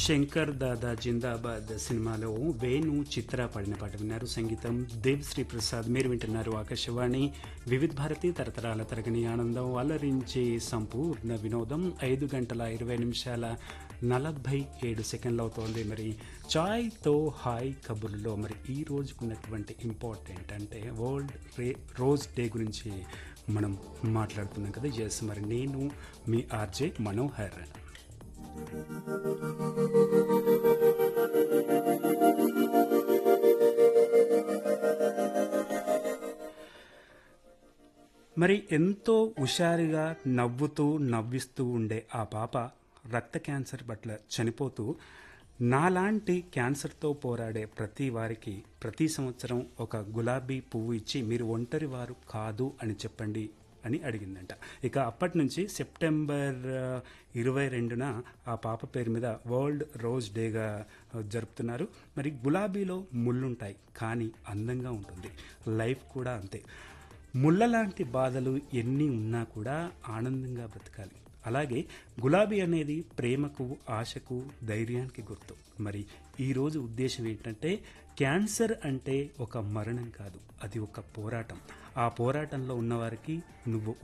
శంకర్ దాదా జిందాబాద్ సినిమాలో వేణు చిత్ర పాడిన పాట విన్నారు సంగీతం దేవ్ శ్రీ ప్రసాద్ మీరు వింటున్నారు ఆకాశవాణి వివిధ భారతి తరతరాల తరగని ఆనందం అలరించే సంపూర్ణ వినోదం ఐదు గంటల ఇరవై నిమిషాల నలభై ఏడు సెకండ్లు అవుతోంది మరి చాయ్తో హాయ్ కబుర్లో మరి ఈ రోజుకున్నటువంటి ఇంపార్టెంట్ అంటే వరల్డ్ రే రోజ్ డే గురించి మనం మాట్లాడుతున్నాం కదా ఎస్ మరి నేను మీ ఆర్జే మనోహర్ మరి ఎంతో హుషారుగా నవ్వుతూ నవ్విస్తూ ఉండే ఆ పాప రక్త క్యాన్సర్ పట్ల చనిపోతూ నాలాంటి క్యాన్సర్తో పోరాడే ప్రతి వారికి ప్రతి సంవత్సరం ఒక గులాబీ పువ్వు ఇచ్చి మీరు ఒంటరి వారు కాదు అని చెప్పండి అని అడిగిందంట ఇక అప్పటి నుంచి సెప్టెంబర్ ఇరవై రెండున ఆ పాప పేరు మీద వరల్డ్ రోజ్ డేగా జరుపుతున్నారు మరి గులాబీలో ముళ్ళుంటాయి కానీ అందంగా ఉంటుంది లైఫ్ కూడా అంతే ముళ్ళ లాంటి బాధలు ఎన్ని ఉన్నా కూడా ఆనందంగా బ్రతకాలి అలాగే గులాబీ అనేది ప్రేమకు ఆశకు ధైర్యానికి గుర్తు మరి ఈరోజు ఉద్దేశం ఏంటంటే క్యాన్సర్ అంటే ఒక మరణం కాదు అది ఒక పోరాటం ఆ పోరాటంలో ఉన్నవారికి నువ్వు